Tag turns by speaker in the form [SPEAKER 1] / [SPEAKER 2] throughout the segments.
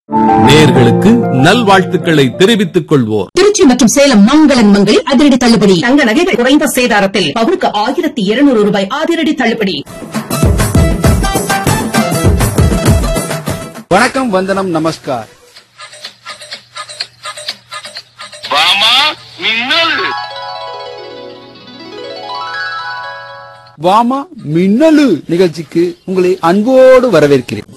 [SPEAKER 1] நேர்களுக்கு நல்வாழ்த்துக்களை தெரிவித்துக் கொள்வோர்
[SPEAKER 2] திருச்சி மற்றும் சேலம் மங்களன் மங்களில் அதிரடி தள்ளுபடி
[SPEAKER 3] தங்க நகைகள் குறைந்த சேதாரத்தில் பவுனுக்கு ஆயிரத்தி இருநூறு ரூபாய் அதிரடி தள்ளுபடி
[SPEAKER 4] வணக்கம் வந்தனம் நமஸ்கார்
[SPEAKER 5] வாமா மின்னல்
[SPEAKER 4] வாமா மின்னலு நிகழ்ச்சிக்கு உங்களை அன்போடு வரவேற்கிறேன்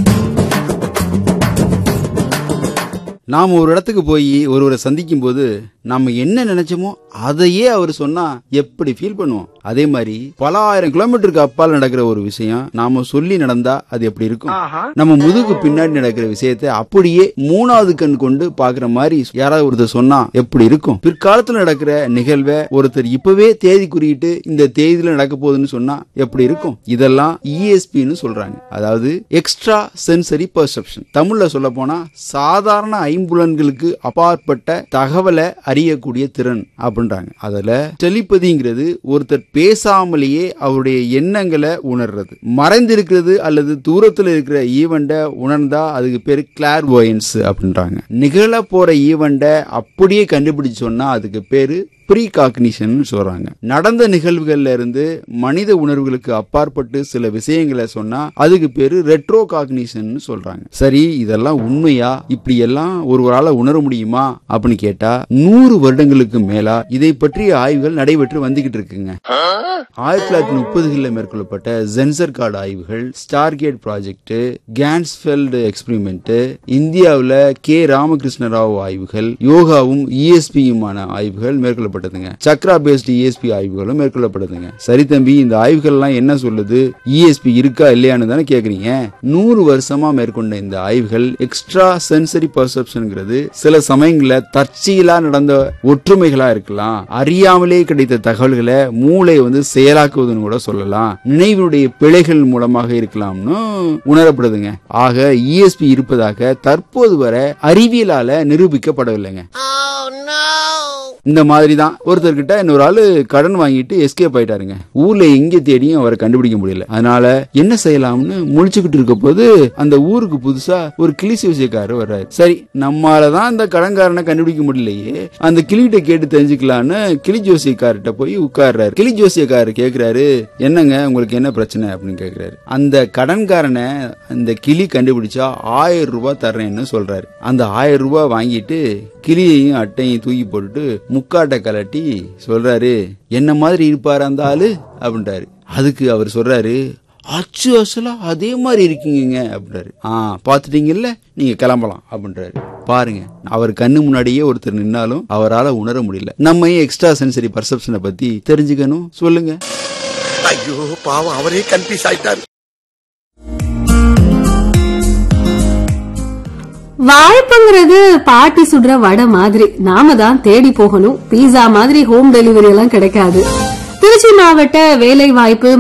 [SPEAKER 4] நாம் ஒரு இடத்துக்கு போய் ஒருவரை சந்திக்கும் போது நம்ம என்ன நினைச்சோமோ அதையே அவர் சொன்னா எப்படி ஃபீல் பண்ணுவோம் அதே மாதிரி பல ஆயிரம் கிலோமீட்டருக்கு அப்பால் நடக்கிற ஒரு விஷயம் நாம சொல்லி நடந்தா அது எப்படி இருக்கும் நம்ம முதுகு பின்னாடி நடக்கிற விஷயத்தை அப்படியே மூணாவது கண் கொண்டு பாக்குற மாதிரி யாராவது ஒருத்தர் சொன்னா எப்படி இருக்கும் பிற்காலத்துல நடக்கிற நிகழ்வை ஒருத்தர் இப்பவே தேதி குறியிட்டு இந்த தேதியில நடக்க போகுதுன்னு சொன்னா எப்படி இருக்கும் இதெல்லாம் இஎஸ்பின்னு சொல்றாங்க அதாவது எக்ஸ்ட்ரா சென்சரி பர்செப்ஷன் தமிழ்ல சொல்ல போனா சாதாரண ஐம்புலன்களுக்கு அப்பாற்பட்ட தகவலை அறியக்கூடிய திறன் அப்படின்றாங்க அதுல டெலிபதிங்கிறது ஒருத்தர் பேசாமலேயே அவருடைய எண்ணங்களை உணர்றது மறைந்திருக்கிறது அல்லது தூரத்துல இருக்கிற ஈவெண்ட உணர்ந்தா அதுக்கு பேரு கிளார் அப்படின்றாங்க நிகழ போற ஈவெண்ட அப்படியே கண்டுபிடிச்சு சொன்னா அதுக்கு பேரு ப்ரீ காக்னிஷன் சொல்றாங்க நடந்த நிகழ்வுகள்ல இருந்து மனித உணர்வுகளுக்கு அப்பாற்பட்டு சில விஷயங்களை சொன்னா அதுக்கு பேரு ரெட்ரோ காக்னிஷன் சொல்றாங்க சரி இதெல்லாம் உண்மையா இப்படி எல்லாம் ஒருவரால உணர முடியுமா அப்படின்னு கேட்டா நூறு வருடங்களுக்கு மேலா இதை பற்றிய ஆய்வுகள் நடைபெற்று வந்துகிட்டு இருக்குங்க ஆயிரத்தி தொள்ளாயிரத்தி முப்பதுகளில் மேற்கொள்ளப்பட்ட ஜென்சர் கார்டு ஆய்வுகள் ஸ்டார்கேட் ப்ராஜெக்ட் கேன்ஸ்ஃபெல்டு எக்ஸ்பிரிமெண்ட் இந்தியாவில் கே ராமகிருஷ்ண ராவ் ஆய்வுகள் யோகாவும் இஎஸ்பியுமான ஆய்வுகள் மேற்கொள்ளப்பட்டதுங்க சக்ரா பேஸ்டு இஎஸ்பி ஆய்வுகளும் மேற்கொள்ளப்படுதுங்க சரி தம்பி இந்த ஆய்வுகள் எல்லாம் என்ன சொல்லுது இஎஸ்பி இருக்கா இல்லையான்னு தானே கேக்குறீங்க நூறு வருஷமா மேற்கொண்ட இந்த ஆய்வுகள் எக்ஸ்ட்ரா சென்சரி பர்செப்ஷன்ங்கிறது சில சமயங்கள்ல தற்செயலா நடந்த ஒற்றுமைகளா இருக்கலாம் அறியாமலே கிடைத்த தகவல்களை மூளை வந்து செயலாக்குவதுன்னு கூட சொல்லலாம் நினைவினுடைய பிழைகள் மூலமாக இருக்கலாம்னு உணரப்படுதுங்க ஆக இஎஸ்பி இருப்பதாக தற்போது வரை அறிவியலால நிரூபிக்கப்படவில்லைங்க இந்த மாதிரி தான் ஒருத்தர்கிட்ட இன்னொரு ஆளு கடன் வாங்கிட்டு எஸ்கேப் ஆயிட்டாருங்க ஊர்ல எங்க தேடியும் அவரை கண்டுபிடிக்க முடியல அதனால என்ன செய்யலாம்னு முழிச்சுக்கிட்டு இருக்க போது அந்த ஊருக்கு புதுசா ஒரு கிளி ஜோசியக்காரர் வர்றாரு சரி நம்மாலதான் அந்த கடன்காரனை கண்டுபிடிக்க முடியலையே அந்த கிளிகிட்ட கேட்டு தெரிஞ்சுக்கலான்னு கிளி ஜோசியக்காரர்கிட்ட போய் உட்கார்றாரு கிளி ஜோசியக்காரர் கேக்குறாரு என்னங்க உங்களுக்கு என்ன பிரச்சனை அப்படின்னு கேக்குறாரு அந்த கடன்காரனை அந்த கிளி கண்டுபிடிச்சா ஆயிரம் ரூபாய் தர்றேன்னு சொல்றாரு அந்த ஆயிரம் ரூபாய் வாங்கிட்டு கிளியையும் அட்டையும் தூக்கி போட்டுட்டு முக்காட்டை கலட்டி சொல்றாரு என்ன மாதிரி இருப்பாரு அந்த ஆளு அப்படின்றாரு அதுக்கு அவர் சொல்றாரு அச்சு அசலா அதே மாதிரி இருக்கீங்க அப்படின்றாரு ஆ பாத்துட்டீங்கல்ல நீங்க கிளம்பலாம் அப்படின்றாரு பாருங்க அவர் கண்ணு முன்னாடியே ஒருத்தர் நின்னாலும் அவரால் உணர முடியல நம்ம ஏன் எக்ஸ்ட்ரா சென்சரி பர்செப்ஷனை பத்தி தெரிஞ்சுக்கணும் சொல்லுங்க
[SPEAKER 5] ஐயோ பாவம் அவரே கன்ஃபியூஸ் ஆயிட்டாரு
[SPEAKER 6] வாய்ப்புங்கிறது பாட்டி சுடுற வடை மாதிரி நாம தான் தேடி போகணும் பீஸா மாதிரி ஹோம் டெலிவரி எல்லாம் கிடைக்காது திருச்சி மாவட்ட வேலை வாய்ப்பு